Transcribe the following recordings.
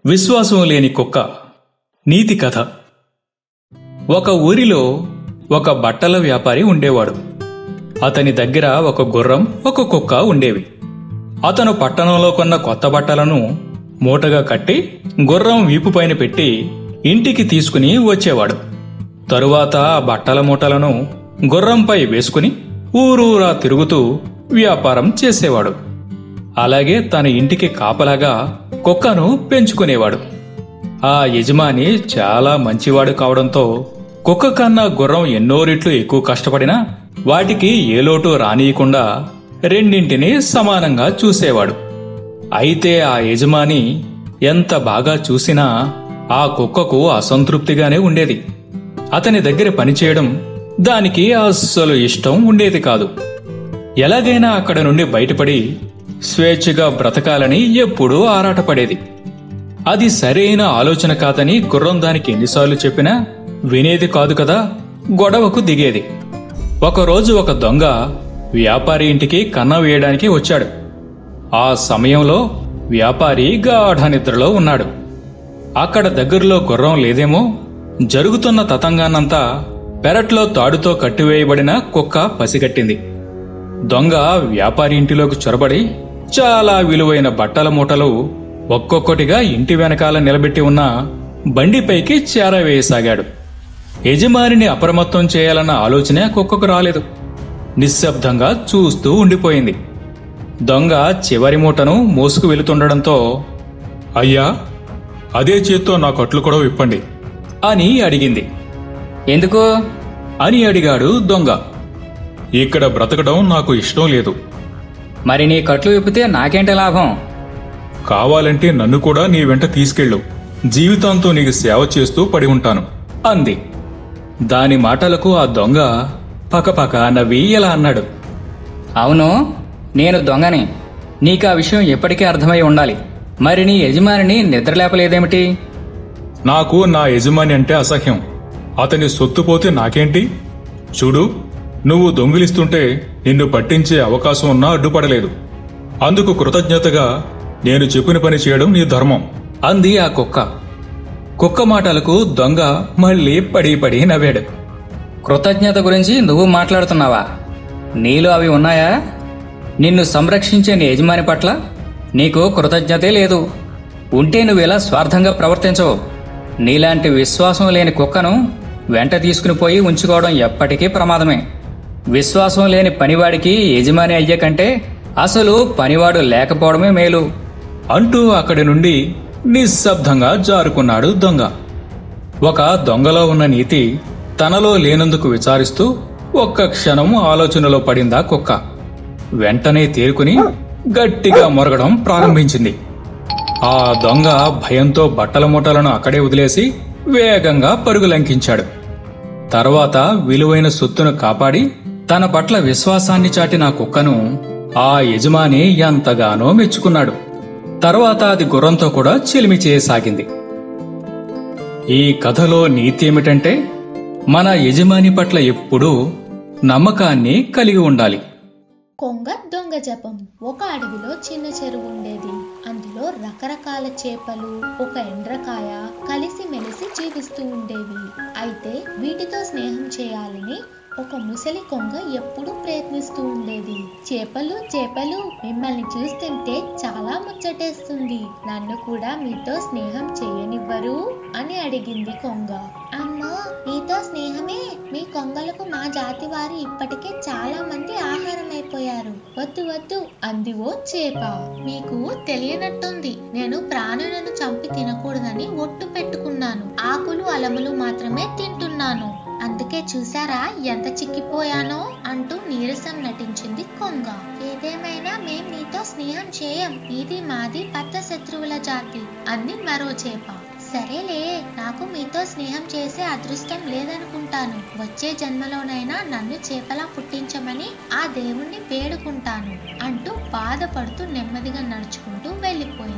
విశ్వాసం లేని కుక్క నీతి కథ ఒక ఊరిలో ఒక బట్టల వ్యాపారి ఉండేవాడు అతని దగ్గర ఒక గుర్రం ఒక కుక్క ఉండేవి అతను పట్టణంలో కొన్న కొత్త బట్టలను మూటగా కట్టి గుర్రం వీపుపైన పెట్టి ఇంటికి తీసుకుని వచ్చేవాడు తరువాత ఆ బట్టల మూటలను గుర్రంపై వేసుకుని ఊరూరా తిరుగుతూ వ్యాపారం చేసేవాడు అలాగే తన ఇంటికి కాపలాగా కుక్కను పెంచుకునేవాడు ఆ యజమాని చాలా మంచివాడు కావడంతో కుక్క కన్నా గుర్రం ఎన్నో రెట్లు ఎక్కువ కష్టపడినా వాటికి ఏ లోటు రానియకుండా రెండింటిని సమానంగా చూసేవాడు అయితే ఆ యజమాని ఎంత బాగా చూసినా ఆ కుక్కకు అసంతృప్తిగానే ఉండేది అతని దగ్గర పనిచేయడం దానికి అస్సలు ఇష్టం ఉండేది కాదు ఎలాగైనా అక్కడ నుండి బయటపడి స్వేచ్ఛగా బ్రతకాలని ఎప్పుడూ ఆరాటపడేది అది సరైన ఆలోచన కాదని గుర్రం దానికి ఎన్నిసార్లు చెప్పినా వినేది కాదు కదా గొడవకు దిగేది ఒకరోజు ఒక దొంగ వ్యాపారి ఇంటికి కన్న వేయడానికి వచ్చాడు ఆ సమయంలో వ్యాపారి గాఢ నిద్రలో ఉన్నాడు అక్కడ దగ్గరలో గుర్రం లేదేమో జరుగుతున్న తతంగాన్నంతా పెరట్లో తాడుతో కట్టివేయబడిన కుక్క పసిగట్టింది దొంగ వ్యాపారి ఇంటిలోకి చొరబడి చాలా విలువైన బట్టల మూటలు ఒక్కొక్కటిగా ఇంటి వెనకాల నిలబెట్టి ఉన్న బండిపైకి చేరవేయసాగాడు యజమానిని అప్రమత్తం చేయాలన్న ఆలోచనే కుక్కకు రాలేదు నిశ్శబ్దంగా చూస్తూ ఉండిపోయింది దొంగ చివరి మూటను మోసుకు వెళుతుండడంతో అయ్యా అదే చేత్తో నా కట్లు కూడా విప్పండి అని అడిగింది ఎందుకు అని అడిగాడు దొంగ ఇక్కడ బ్రతకడం నాకు ఇష్టం లేదు మరి నీ కట్లు విప్పితే నాకేంటి లాభం కావాలంటే నన్ను కూడా నీ వెంట తీసుకెళ్ళు జీవితాంతో నీకు సేవ చేస్తూ పడి ఉంటాను అంది దాని మాటలకు ఆ దొంగ పకపక నవ్వి ఇలా అన్నాడు అవును నేను దొంగని నీకు ఆ విషయం ఎప్పటికీ అర్థమై ఉండాలి మరి నీ యజమానిని నిద్రలేపలేదేమిటి నాకు నా యజమాని అంటే అసహ్యం అతని సొత్తు పోతే నాకేంటి చూడు నువ్వు దొంగిలిస్తుంటే నిన్ను పట్టించే అవకాశం ఉన్నా అడ్డుపడలేదు అందుకు కృతజ్ఞతగా నేను చెప్పిన పని చేయడం నీ ధర్మం అంది ఆ కుక్క కుక్క మాటలకు దొంగ మళ్ళీ పడి పడి నవ్వాడు కృతజ్ఞత గురించి నువ్వు మాట్లాడుతున్నావా నీలో అవి ఉన్నాయా నిన్ను సంరక్షించే నీ యజమాని పట్ల నీకు కృతజ్ఞతే లేదు ఉంటే నువ్వు ఇలా స్వార్థంగా ప్రవర్తించవు నీలాంటి విశ్వాసం లేని కుక్కను వెంట తీసుకుని పోయి ఉంచుకోవడం ఎప్పటికీ ప్రమాదమే విశ్వాసం లేని పనివాడికి యజమాని అయ్యే కంటే అసలు పనివాడు లేకపోవడమే మేలు అంటూ అక్కడి నుండి నిశ్శబ్దంగా జారుకున్నాడు దొంగ ఒక దొంగలో ఉన్న నీతి తనలో లేనందుకు విచారిస్తూ ఒక్క క్షణం ఆలోచనలో పడిందా కుక్క వెంటనే తేరుకుని గట్టిగా మొరగడం ప్రారంభించింది ఆ దొంగ భయంతో బట్టల మూటలను అక్కడే వదిలేసి వేగంగా పరుగులంకించాడు తర్వాత విలువైన సొత్తును కాపాడి తన పట్ల విశ్వాసాన్ని చాటిన ఆ కుక్కను ఆ యజమాని ఎంతగానో మెచ్చుకున్నాడు తర్వాత అది గుర్రంతో కూడా చిలిమి చేయసాగింది ఈ కథలో నీతి ఏమిటంటే మన యజమాని పట్ల ఎప్పుడూ నమ్మకాన్ని కలిగి ఉండాలి కొంగ దొంగ జపం ఒక అడవిలో చిన్న చెరువు ఉండేది అందులో రకరకాల చేపలు ఒక ఎండ్రకాయ కలిసి మెలిసి జీవిస్తూ ఉండేవి అయితే వీటితో స్నేహం చేయాలని ఒక ముసలి కొంగ ఎప్పుడూ ప్రయత్నిస్తూ ఉండేది చేపలు చేపలు మిమ్మల్ని చూస్తుంటే చాలా ముచ్చటేస్తుంది నన్ను కూడా మీతో స్నేహం చేయనివ్వరు అని అడిగింది కొంగ అమ్మో మీతో స్నేహమే మీ కొంగలకు మా జాతి వారు ఇప్పటికే చాలా మంది ఆహారం అయిపోయారు వద్దు వద్దు అంది ఓ చేప మీకు తెలియనట్టుంది నేను ప్రాణులను చంపి తినకూడదని ఒట్టు పెట్టుకున్నాను ఆకులు అలములు మాత్రమే తింటున్నాను అందుకే చూసారా ఎంత చిక్కిపోయానో అంటూ నీరసం నటించింది కొంగ ఏదేమైనా మేం నీతో స్నేహం చేయం నీది మాది పచ్చ శత్రువుల జాతి అంది మరో చేప సరేలే నాకు మీతో స్నేహం చేసే అదృష్టం లేదనుకుంటాను వచ్చే జన్మలోనైనా నన్ను చేపలా పుట్టించమని ఆ దేవుణ్ణి వేడుకుంటాను అంటూ బాధపడుతూ నెమ్మదిగా నడుచుకుంటూ వెళ్ళిపోయింది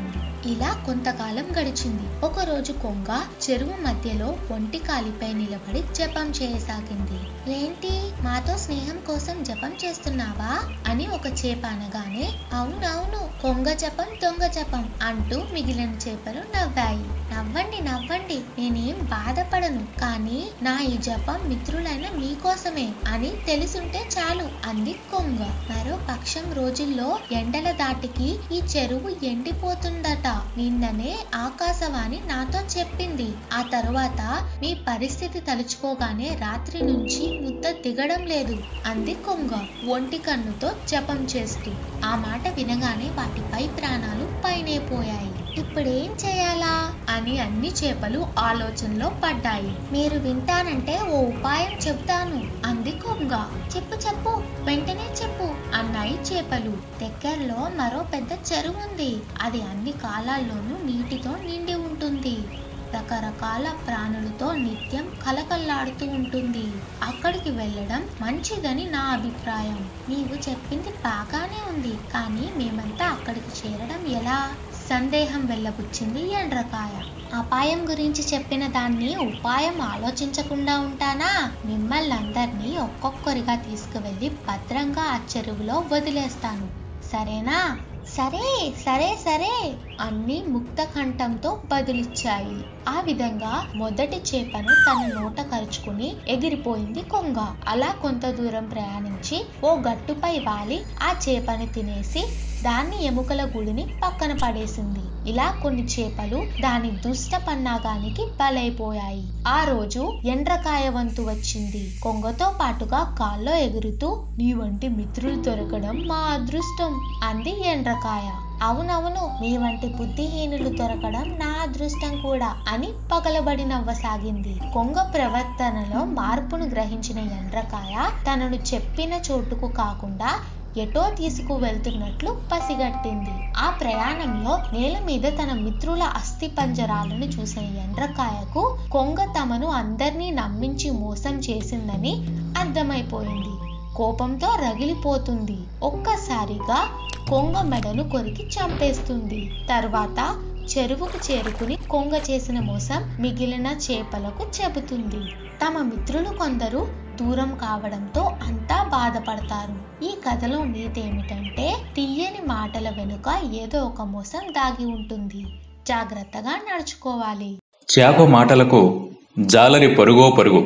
ఇలా కొంతకాలం గడిచింది ఒక రోజు కొంగ చెరువు మధ్యలో ఒంటి కాలిపై నిలబడి జపం చేయసాగింది ఏంటి మాతో స్నేహం కోసం జపం చేస్తున్నావా అని ఒక చేప అనగానే అవునవును కొంగ జపం దొంగ జపం అంటూ మిగిలిన చేపలు నవ్వాయి నవ్వండి నవ్వండి నేనేం బాధపడను కానీ నా ఈ జపం మిత్రులైన మీకోసమే అని తెలిసుంటే చాలు అంది కొంగ మరో పక్షం రోజుల్లో ఎండల దాటికి ఈ చెరువు ఎండిపోతుందట నిన్ననే ఆకాశవాణి నాతో చెప్పింది ఆ తరువాత మీ పరిస్థితి తలుచుకోగానే రాత్రి నుంచి ముద్ద దిగడం లేదు అంది కొంగ ఒంటి కన్నుతో జపం చేస్తూ ఆ మాట వినగానే వాటిపై ప్రాణాలు పైనే పోయాయి ఇప్పుడేం చేయాలా అని అన్ని చేపలు ఆలోచనలో పడ్డాయి మీరు వింటానంటే ఓ ఉపాయం చెప్తాను అంది కొంగ చెప్పు చెప్పు వెంటనే చెప్పు అన్నాయి చేపలు దగ్గరలో మరో పెద్ద చెరువు ఉంది అది అన్ని కాలాల్లోనూ నీటితో నిండి ఉంటుంది రకరకాల ప్రాణులతో నిత్యం కలకల్లాడుతూ ఉంటుంది అక్కడికి వెళ్ళడం మంచిదని నా అభిప్రాయం నీవు చెప్పింది బాగానే ఉంది కానీ మేమంతా అక్కడికి చేరడం ఎలా సందేహం వెళ్ళబుచ్చింది ఎండ్రకాయ అపాయం గురించి చెప్పిన దాన్ని ఉపాయం ఆలోచించకుండా ఉంటానా మిమ్మల్ని అందరినీ ఒక్కొక్కరిగా తీసుకువెళ్ళి భద్రంగా ఆ చెరువులో వదిలేస్తాను సరేనా సరే సరే సరే అన్ని ముక్త కంఠంతో బదులిచ్చాయి ఆ విధంగా మొదటి చేపను తన నోట కరుచుకుని ఎగిరిపోయింది కొంగ అలా కొంత దూరం ప్రయాణించి ఓ గట్టుపై వాలి ఆ చేపని తినేసి దాన్ని ఎముకల గుడిని పక్కన పడేసింది ఇలా కొన్ని చేపలు దాని దుష్ట పన్నాగానికి బలైపోయాయి ఆ రోజు ఎండ్రకాయ వంతు వచ్చింది కొంగతో పాటుగా గాల్లో ఎగురుతూ నీ వంటి మిత్రులు దొరకడం మా అదృష్టం అంది ఎండ్రకాయ అవునవును మీ వంటి బుద్ధిహీనులు దొరకడం నా అదృష్టం కూడా అని పగలబడి నవ్వసాగింది కొంగ ప్రవర్తనలో మార్పును గ్రహించిన ఎండ్రకాయ తనను చెప్పిన చోటుకు కాకుండా ఎటో తీసుకువెళ్తున్నట్లు పసిగట్టింది ఆ ప్రయాణంలో నేల మీద తన మిత్రుల అస్థి పంజరాలను చూసిన ఎండ్రకాయకు కొంగ తమను అందర్నీ నమ్మించి మోసం చేసిందని అర్థమైపోయింది కోపంతో రగిలిపోతుంది ఒక్కసారిగా కొంగ మెడను కొరికి చంపేస్తుంది తర్వాత చెరువుకు చేరుకుని కొంగ చేసిన మోసం మిగిలిన చేపలకు చెబుతుంది తమ మిత్రులు కొందరు దూరం కావడంతో అంతా బాధపడతారు ఈ కథలో నీతి ఏమిటంటే తీయని మాటల వెనుక ఏదో ఒక మోసం దాగి ఉంటుంది జాగ్రత్తగా నడుచుకోవాలి చేప మాటలకు జాలరి పరుగో పరుగు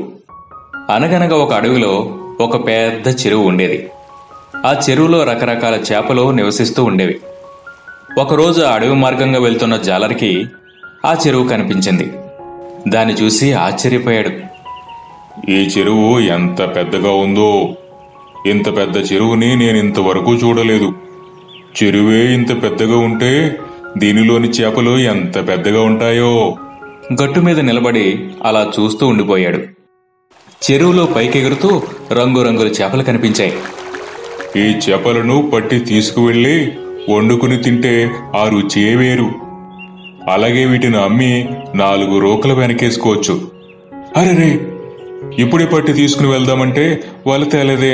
అనగనగా ఒక అడవిలో ఒక పెద్ద చెరువు ఉండేది ఆ చెరువులో రకరకాల చేపలు నివసిస్తూ ఉండేవి ఒకరోజు ఆ అడవి మార్గంగా వెళ్తున్న జాలరికి ఆ చెరువు కనిపించింది దాన్ని చూసి ఆశ్చర్యపోయాడు ఈ చెరువు ఎంత పెద్దగా ఉందో ఇంత పెద్ద చెరువుని నేను ఇంతవరకు చూడలేదు చెరువే ఇంత పెద్దగా ఉంటే దీనిలోని చేపలు ఎంత పెద్దగా ఉంటాయో గట్టు మీద నిలబడి అలా చూస్తూ ఉండిపోయాడు చెరువులో పైకెగురుతూ రంగురంగుల చేపలు కనిపించాయి ఈ చేపలను పట్టి తీసుకువెళ్ళి వండుకుని తింటే ఆ రుచియే వేరు అలాగే వీటిని అమ్మి నాలుగు రోకలు వెనకేసుకోవచ్చు అరెరే ఇప్పుడే పట్టి తీసుకుని వెళ్దామంటే వల తేలేదే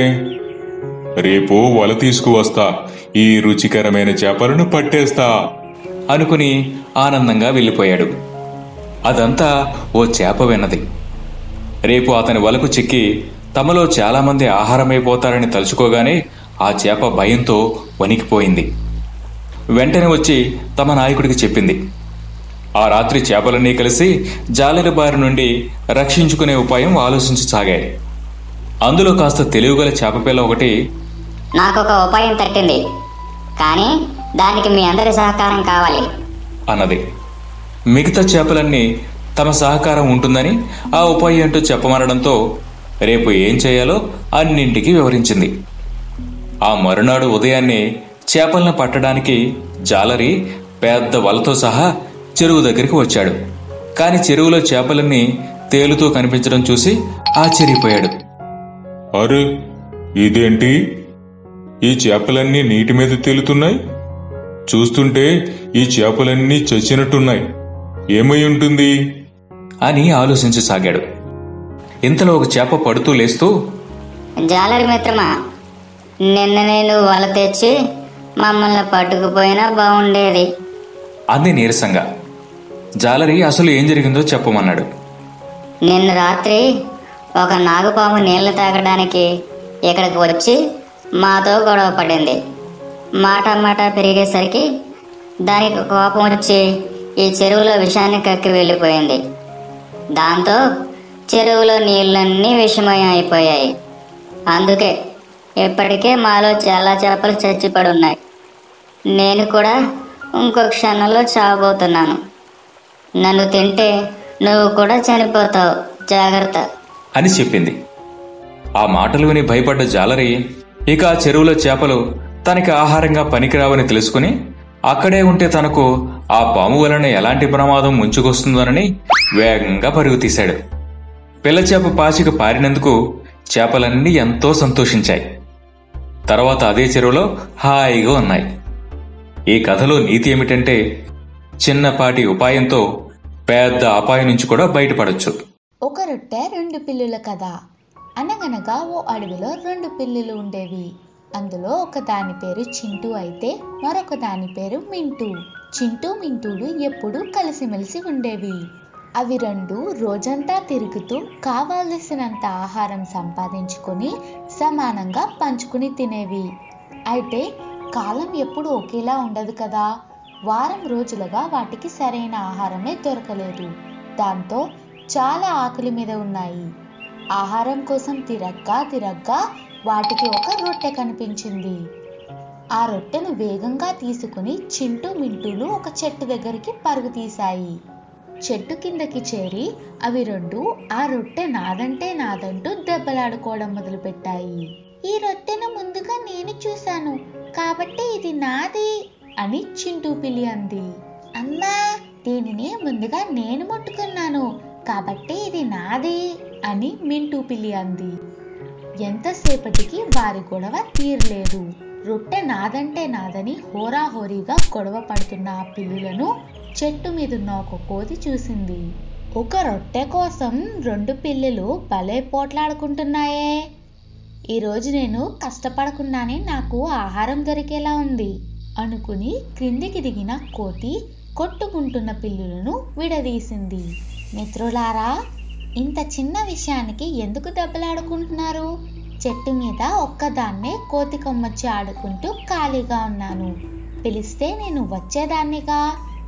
రేపు వల తీసుకువస్తా ఈ రుచికరమైన చేపలను పట్టేస్తా అనుకుని ఆనందంగా వెళ్ళిపోయాడు అదంతా ఓ చేప విన్నది రేపు అతని వలకు చిక్కి తమలో చాలామంది ఆహారమైపోతారని తలుచుకోగానే ఆ చేప భయంతో వణికిపోయింది వెంటనే వచ్చి తమ నాయకుడికి చెప్పింది ఆ రాత్రి చేపలన్నీ కలిసి జాలరి బారి నుండి రక్షించుకునే ఉపాయం ఆలోచించసాగాయి అందులో కాస్త తెలివిగల చేప పిల్ల ఒకటి నాకొక ఉపాయం తట్టింది కానీ దానికి మీ అందరి సహకారం కావాలి అన్నది మిగతా చేపలన్నీ తమ సహకారం ఉంటుందని ఆ ఉపాయం ఏంటో చెప్పమనడంతో రేపు ఏం చేయాలో అన్నింటికి వివరించింది ఆ మరునాడు ఉదయాన్నే చేపలను పట్టడానికి జాలరి పెద్ద వలతో సహా చెరువు దగ్గరికి వచ్చాడు కాని చెరువులో చేపలన్నీ తేలుతూ కనిపించడం చూసి ఆశ్చర్యపోయాడు అరే ఇదేంటి ఈ చేపలన్నీ నీటి మీద తేలుతున్నాయి చూస్తుంటే ఈ చేపలన్నీ చచ్చినట్టున్నాయి ఏమై ఉంటుంది అని ఆలోచించసాగాడు ఇంతలో ఒక చేప పడుతూ లేస్తూ జాలరి మిత్రమా నిన్న నేను వల తెచ్చి మమ్మల్ని పట్టుకుపోయినా బాగుండేది అంది నీరసంగా జాలరి అసలు ఏం జరిగిందో చెప్పమన్నాడు నిన్న రాత్రి ఒక నాగుపాము నీళ్లు తాగడానికి ఇక్కడికి వచ్చి మాతో గొడవ పడింది మాట మాట పెరిగేసరికి దానికి కోపం వచ్చి ఈ చెరువులో విషాన్ని కక్కి వెళ్ళిపోయింది దాంతో చెరువులో నీళ్ళన్నీ విషమయం అయిపోయాయి అందుకే ఇప్పటికే మాలో చాలా చేపలు చచ్చిపడి ఉన్నాయి నేను కూడా ఇంకో క్షణంలో చావబోతున్నాను నన్ను తింటే నువ్వు కూడా చనిపోతావు జాగ్రత్త అని చెప్పింది ఆ మాటలు విని భయపడ్డ జాలరి ఇక ఆ చెరువులో చేపలు తనకి ఆహారంగా పనికిరావని తెలుసుకుని అక్కడే ఉంటే తనకు ఆ పాము వలన ఎలాంటి ప్రమాదం ముంచుకొస్తుందోనని వేగంగా పరుగు తీశాడు పిల్ల చేప పాచిక పారినందుకు చేపలన్నీ ఎంతో సంతోషించాయి తర్వాత అదే చెరువులో హాయిగా ఉన్నాయి ఈ కథలో నీతి ఏమిటంటే చిన్నపాటి ఉపాయంతో పెద్ద అపాయం నుంచి కూడా బయటపడొచ్చు ఒక రొట్టె రెండు పిల్లుల కథ అనగనగా ఓ అడవిలో రెండు పిల్లులు ఉండేవి అందులో ఒక దాని పేరు చింటూ అయితే మరొక దాని పేరు మింటూ చింటూ మింటూలు ఎప్పుడూ కలిసిమెలిసి ఉండేవి అవి రెండు రోజంతా తిరుగుతూ కావాల్సినంత ఆహారం సంపాదించుకొని సమానంగా పంచుకుని తినేవి అయితే కాలం ఎప్పుడు ఒకేలా ఉండదు కదా వారం రోజులుగా వాటికి సరైన ఆహారమే దొరకలేదు దాంతో చాలా ఆకలి మీద ఉన్నాయి ఆహారం కోసం తిరగ్గా తిరగ్గా వాటికి ఒక రొట్టె కనిపించింది ఆ రొట్టెను వేగంగా తీసుకుని చింటూ మింటూలు ఒక చెట్టు దగ్గరికి పరుగు తీశాయి చెట్టు కిందకి చేరి అవి రెండు ఆ రొట్టె నాదంటే నాదంటూ దెబ్బలాడుకోవడం మొదలుపెట్టాయి ఈ రొట్టెను ముందుగా నేను చూశాను కాబట్టి ఇది నాది అని చింటూ పిల్లి అంది అమ్మా దీనిని ముందుగా నేను ముట్టుకున్నాను కాబట్టి ఇది నాది అని మింటూ పిల్లి అంది ఎంతసేపటికి వారి గొడవ తీరలేదు రొట్టె నాదంటే నాదని హోరాహోరీగా గొడవ పడుతున్న ఆ పిల్లులను చెట్టు మీదున్న ఒక కోతి చూసింది ఒక రొట్టె కోసం రెండు పిల్లులు భలే పోట్లాడుకుంటున్నాయే ఈరోజు నేను కష్టపడకుండానే నాకు ఆహారం దొరికేలా ఉంది అనుకుని క్రిందికి దిగిన కోతి కొట్టుకుంటున్న పిల్లులను విడదీసింది మిత్రులారా ఇంత చిన్న విషయానికి ఎందుకు దెబ్బలాడుకుంటున్నారు చెట్టు మీద ఒక్కదాన్నే కోతి కొమ్మచ్చి ఆడుకుంటూ ఖాళీగా ఉన్నాను పిలిస్తే నేను వచ్చేదాన్నిగా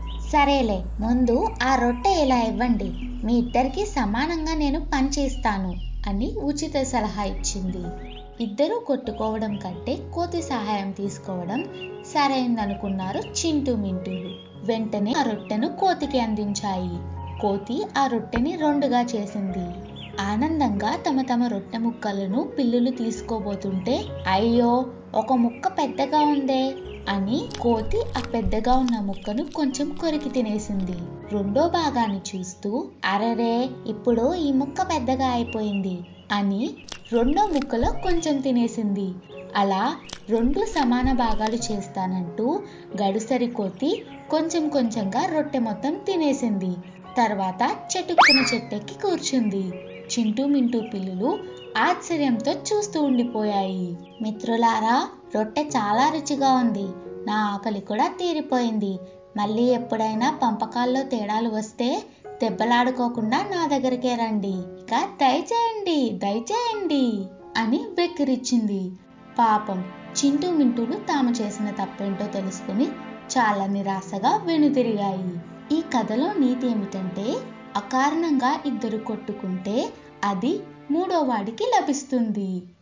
సరేలే ముందు ఆ రొట్టె ఇలా ఇవ్వండి మీ ఇద్దరికి సమానంగా నేను పనిచేస్తాను అని ఉచిత సలహా ఇచ్చింది ఇద్దరూ కొట్టుకోవడం కంటే కోతి సహాయం తీసుకోవడం సరైందనుకున్నారు చింటూ మింటూలు వెంటనే ఆ రొట్టెను కోతికి అందించాయి కోతి ఆ రొట్టెని రెండుగా చేసింది ఆనందంగా తమ తమ రొట్టె ముక్కలను పిల్లులు తీసుకోబోతుంటే అయ్యో ఒక ముక్క పెద్దగా ఉందే అని కోతి ఆ పెద్దగా ఉన్న ముక్కను కొంచెం కొరికి తినేసింది రెండో భాగాన్ని చూస్తూ అరరే ఇప్పుడు ఈ ముక్క పెద్దగా అయిపోయింది అని రెండో ముక్కలో కొంచెం తినేసింది అలా రెండు సమాన భాగాలు చేస్తానంటూ గడుసరి కోతి కొంచెం కొంచెంగా రొట్టె మొత్తం తినేసింది తర్వాత చెట్టుకున్న చెట్టెక్కి కూర్చుంది చింటూ మింటూ పిల్లులు ఆశ్చర్యంతో చూస్తూ ఉండిపోయాయి మిత్రులారా రొట్టె చాలా రుచిగా ఉంది నా ఆకలి కూడా తీరిపోయింది మళ్ళీ ఎప్పుడైనా పంపకాల్లో తేడాలు వస్తే దెబ్బలాడుకోకుండా నా దగ్గరికే రండి ఇక దయచేయండి దయచేయండి అని వెక్కిరిచ్చింది పాపం చింటూ మింటూలు తాము చేసిన తప్పేంటో తెలుసుకుని చాలా నిరాశగా వెనుతిరిగాయి ఈ కథలో నీతి ఏమిటంటే అకారణంగా ఇద్దరు కొట్టుకుంటే అది మూడో వాడికి లభిస్తుంది